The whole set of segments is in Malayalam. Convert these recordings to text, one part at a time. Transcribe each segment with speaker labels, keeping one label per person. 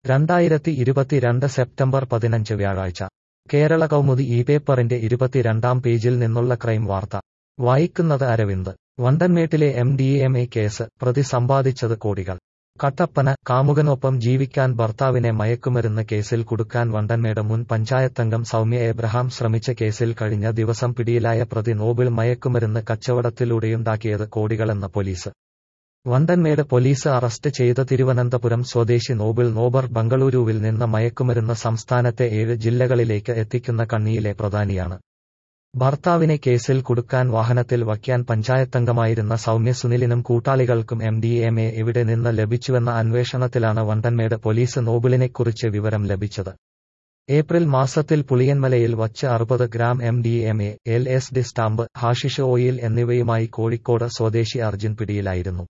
Speaker 1: രണ്ടായിരത്തി ഇരുപത്തിരണ്ട് സെപ്റ്റംബർ പതിനഞ്ച് വ്യാഴാഴ്ച കേരള കൗമുദി ഈ പേപ്പറിന്റെ ഇരുപത്തിരണ്ടാം പേജിൽ നിന്നുള്ള ക്രൈം വാർത്ത വായിക്കുന്നത് അരവിന്ദ് വണ്ടൻമേട്ടിലെ M D M A case പ്രതി സമ്പാദിച്ചത് കോടികൾ കട്ടപ്പന കാമുകനൊപ്പം ജീവിക്കാൻ ഭർത്താവിനെ മയക്കുമരുന്ന് കേസിൽ കുടുക്കാൻ വണ്ടൻമേട് മുൻ പഞ്ചായത്തംഗം സൗമ്യ എബ്രഹാം ശ്രമിച്ച കേസിൽ കഴിഞ്ഞ ദിവസം പിടിയിലായ പ്രതി നോബിൾ മയക്കുമരുന്ന് കച്ചവടത്തിലൂടെയുണ്ടാക്കിയത് കോടികളെന്ന് പോലീസ് വണ്ടൻമേട് പോലീസ് അറസ്റ്റ് ചെയ്ത തിരുവനന്തപുരം സ്വദേശി നോബിൾ നോബർ ബംഗളൂരുവിൽ നിന്ന് മയക്കുമരുന്ന് സംസ്ഥാനത്തെ ഏഴ് ജില്ലകളിലേക്ക് എത്തിക്കുന്ന കണ്ണിയിലെ പ്രധാനിയാണ് ഭർത്താവിനെ കേസിൽ കുടുക്കാൻ വാഹനത്തിൽ വയ്ക്കാൻ പഞ്ചായത്തംഗമായിരുന്ന സൗമ്യ സുനിലിനും കൂട്ടാളികൾക്കും എം ഡി എം എ എവിടെ നിന്ന് ലഭിച്ചുവെന്ന അന്വേഷണത്തിലാണ് വണ്ടൻമേട് പോലീസ് നോബിളിനെക്കുറിച്ച് വിവരം ലഭിച്ചത് ഏപ്രിൽ മാസത്തിൽ പുളിയൻമലയിൽ വച്ച് അറുപത് gram M D M A L S D stamp hashish oil എന്നിവയുമായി കോഴിക്കോട് സ്വദേശി അർജുൻ പിടിയിലായിരുന്നു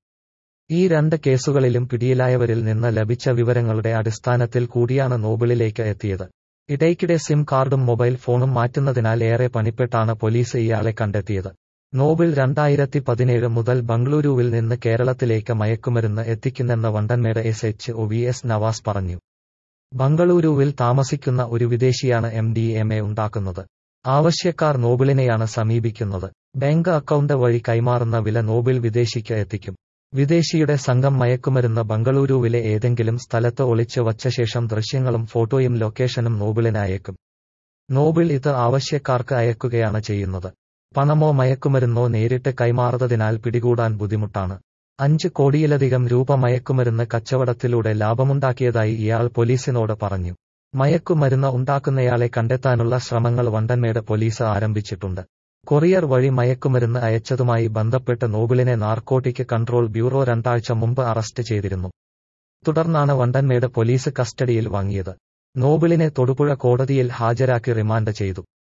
Speaker 1: ഈ രണ്ട് കേസുകളിലും പിടിയിലായവരിൽ നിന്ന് ലഭിച്ച വിവരങ്ങളുടെ അടിസ്ഥാനത്തിൽ കൂടിയാണ് നോബിളിലേക്ക് എത്തിയത് ഇടയ്ക്കിടെ സിം കാർഡും മൊബൈൽ ഫോണും മാറ്റുന്നതിനാൽ ഏറെ പണിപ്പെട്ടാണ് പോലീസ് ഇയാളെ കണ്ടെത്തിയത് നോബിൾ രണ്ടായിരത്തി പതിനേഴ് മുതൽ ബംഗളൂരുവിൽ നിന്ന് കേരളത്തിലേക്ക് മയക്കുമരുന്ന് എത്തിക്കുന്നെന്ന് Vandanmedu S H O V S Navas പറഞ്ഞു ബംഗളൂരുവിൽ താമസിക്കുന്ന ഒരു വിദേശിയാണ് എം ഡി എം എ ഉണ്ടാക്കുന്നത് ആവശ്യക്കാർ നോബിളിനെയാണ് സമീപിക്കുന്നത് ബാങ്ക് അക്കൗണ്ട് വഴി കൈമാറുന്ന വില നോബിൾ വിദേശിക്ക് എത്തിക്കും വിദേശിയുടെ സംഘം മയക്കുമരുന്ന് ബംഗളൂരുവിലെ ഏതെങ്കിലും സ്ഥലത്ത് ഒളിച്ചു വച്ച ശേഷം ദൃശ്യങ്ങളും ഫോട്ടോയും ലൊക്കേഷനും നോബിളിന് അയക്കും നോബിൾ ഇത് ആവശ്യക്കാർക്ക് അയക്കുകയാണ് ചെയ്യുന്നത് പണമോ മയക്കുമരുന്നോ നേരിട്ട് കൈമാറുന്നതിനാൽ പിടികൂടാൻ ബുദ്ധിമുട്ടാണ് അഞ്ച് കോടിയിലധികം രൂപ മയക്കുമരുന്ന് കച്ചവടത്തിലൂടെ ലാഭമുണ്ടാക്കിയതായി ഇയാൾ പോലീസിനോട് പറഞ്ഞു മയക്കുമരുന്ന് ഉണ്ടാക്കുന്നയാളെ കണ്ടെത്താനുള്ള ശ്രമങ്ങൾ വണ്ടൻമേട് പോലീസ് ആരംഭിച്ചിട്ടുണ്ട് കൊറിയർ വഴി മയക്കുമരുന്ന് അയച്ചതുമായി ബന്ധപ്പെട്ട് നോബിളിനെ നാർക്കോട്ടിക് കൺട്രോൾ ബ്യൂറോ രണ്ടാഴ്ച മുമ്പ് അറസ്റ്റ് ചെയ്തിരുന്നു തുടർന്നാണ് വണ്ടൻമേട് പോലീസ് കസ്റ്റഡിയിൽ വാങ്ങിയത് നോബിളിനെ തൊടുപുഴ കോടതിയിൽ ഹാജരാക്കി റിമാൻഡ് ചെയ്തു